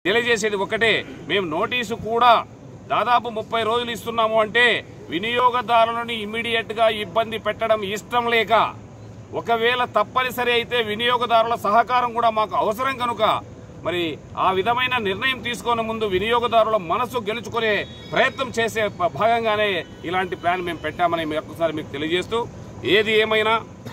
తెలియజేసేది ఒకటే మేము నోటీసు కూడా దాదాపు ముప్పై రోజులు ఇస్తున్నాము అంటే వినియోగదారులను ఇమ్మీడియట్ గా ఇబ్బంది పెట్టడం ఇష్టం లేక ఒకవేళ తప్పనిసరి అయితే వినియోగదారుల సహకారం కూడా మాకు అవసరం కనుక మరి ఆ విధమైన నిర్ణయం తీసుకునే ముందు వినియోగదారుల మనసు గెలుచుకునే ప్రయత్నం చేసే ప- భాగంగానే ఇలాంటి ప్లాన్ మేము పెట్టామని మీ ఒక్కసారి మీకు తెలియజేస్తూ ఏది ఏమైనా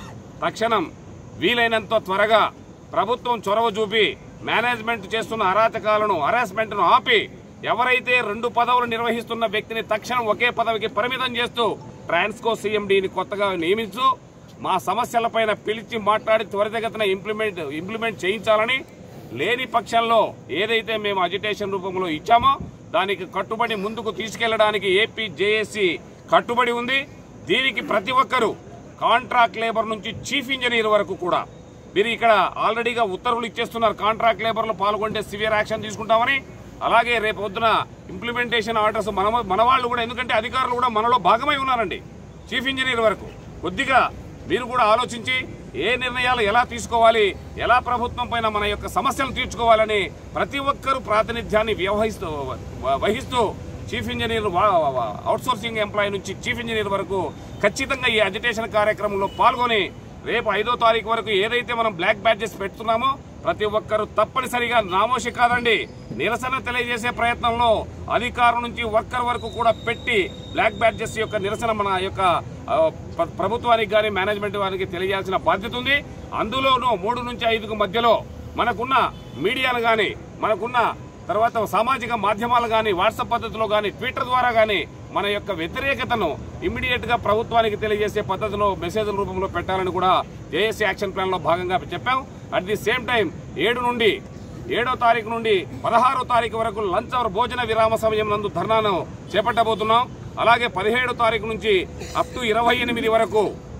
తక్షణం వీలైనంత త్వరగా ప్రభుత్వం చొరవ చూపి మేనేజ్మెంట్ చేస్తున్న అరాచకాలను హరాస్మెంట్ను ఆపి ఎవరైతే రెండు పదవులు నిర్వహిస్తున్న వ్యక్తిని తక్షణం ఒకే పదవికి పరిమితం చేస్తూ ట్రాన్స్కో సీఎండీని కొత్తగా నియమించు మా సమస్యలపైన పిలిచి మాట్లాడి త్వరితగతిన ఇంప్లిమెంట్ ఇంప్లిమెంట్ చేయించాలని లేని పక్షంలో ఏదైతే మేము అజిటేషన్ రూపంలో ఇచ్చామో దానికి కట్టుబడి ముందుకు తీసుకెళ్లడానికి ఏపీ జేఏసీ కట్టుబడి ఉంది దీనికి ప్రతి ఒక్కరూ కాంట్రాక్ట్ లేబర్ నుంచి చీఫ్ ఇంజనీర్ వరకు కూడా మీరు ఇక్కడ ఆల్రెడీగా ఉత్తర్వులు ఇచ్చేస్తున్నారు కాంట్రాక్ట్ లేబర్లో పాల్గొంటే సివియర్ యాక్షన్ తీసుకుంటామని అలాగే రేపు పొద్దున ఇంప్లిమెంటేషన్ ఆర్డర్స్ మన మన వాళ్ళు కూడా ఎందుకంటే అధికారులు కూడా మనలో భాగమై ఉన్నారండి చీఫ్ ఇంజనీర్ వరకు కొద్దిగా మీరు కూడా ఆలోచించి ఏ నిర్ణయాలు ఎలా తీసుకోవాలి ఎలా ప్రభుత్వం పైన మన యొక్క సమస్యలు తీర్చుకోవాలని ప్రతి ఒక్కరూ ప్రాతినిధ్యాన్ని వ్యవహరిస్తూ వ- వహిస్తూ చీఫ్ ఇంజనీర్ అవుట్సోర్సింగ్ ఎంప్లాయీ నుంచి చీఫ్ ఇంజనీర్ వరకు ఖచ్చితంగా ఈ అజిటేషన్ కార్యక్రమంలో పాల్గొని రేపు ఐదో తారీఖు వరకు ఏదైతే మనం బ్లాక్ బ్యాడ్జెస్ పెడుతున్నామో ప్రతి ఒక్కరూ తప్పనిసరిగా నామోషి కాదండి నిరసన తెలియజేసే ప్రయత్నంలో అధికారం నుంచి వర్కర్ వరకు కూడా పెట్టి బ్లాక్ బ్యాడ్జెస్ యొక్క నిరసన మన యొక్క ఆ, ప్ర- ప్రభుత్వానికి కానీ మేనేజ్మెంట్ వారికి తెలియాల్సిన బాధ్యత ఉంది అందులోనూ మూడు నుంచి ఐదుకు మధ్యలో మనకున్న మీడియాను కానీ మనకున్న తర్వాత సామాజిక మాధ్యమాలు కానీ వాట్సాప్ పద్ధతిలో కానీ ట్విట్టర్ ద్వారా కానీ మన యొక్క వ్యతిరేకతను ఇమ్మీడియట్ గా ప్రభుత్వానికి తెలియజేసే పద్ధతిలో మెసేజ్ల రూపంలో పెట్టాలని కూడా జేఏసీ యాక్షన్ ప్లాన్ లో భాగంగా చెప్పాం అట్ ది సేమ్ టైం ఏడు నుండి ఏడో తారీఖు నుండి పదహారో తారీఖు వరకు లంచ్ అవర్ భోజన విరామ సమయం నందు ధర్నాను చేపట్టబోతున్నాం అలాగే పదిహేడో తారీఖు నుంచి అప్ టు ఇరవై ఎనిమిది వరకు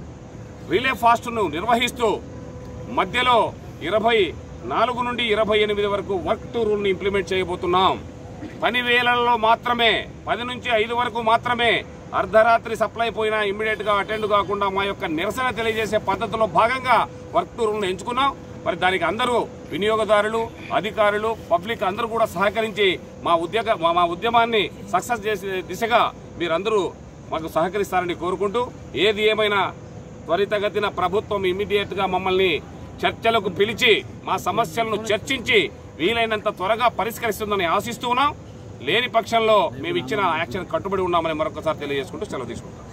రిలే ఫాస్ట్ను నిర్వహిస్తూ మధ్యలో ఇరవై నాలుగు నుండి ఇరవై ఎనిమిది వరకు వర్క్ టు రూల్ని ఇంప్లిమెంట్ చేయబోతున్నాం పని వేళల్లో మాత్రమే పది నుంచి ఐదు వరకు మాత్రమే అర్ధరాత్రి సప్లై పోయినా ఇమ్మీడియట్ గా అటెండ్ కాకుండా మా యొక్క నిరసన తెలియజేసే పద్ధతిలో భాగంగా వర్క్ టు రూల్ని ఎంచుకున్నాం మరి దానికి అందరూ వినియోగదారులు అధికారులు పబ్లిక్ అందరూ కూడా సహకరించి మా ఉద్యోగ మా- మా ఉద్యమాన్ని సక్సెస్ చేసే దిశగా మీరందరూ మాకు సహకరిస్తారని కోరుకుంటూ ఏది ఏమైనా త్వరితగతిన ప్రభుత్వం ఇమీడియట్ గా మమ్మల్ని చర్చలకు పిలిచి మా సమస్యలను చర్చించి వీలైనంత త్వరగా పరిష్కరిస్తుందని ఆశిస్తూ ఉన్నాం లేని పక్షంలో మేము ఇచ్చిన యాక్షన్ కట్టుబడి ఉన్నామని మరొకసారి తెలియజేసుకుంటూ సెలవు తీసుకుంటాం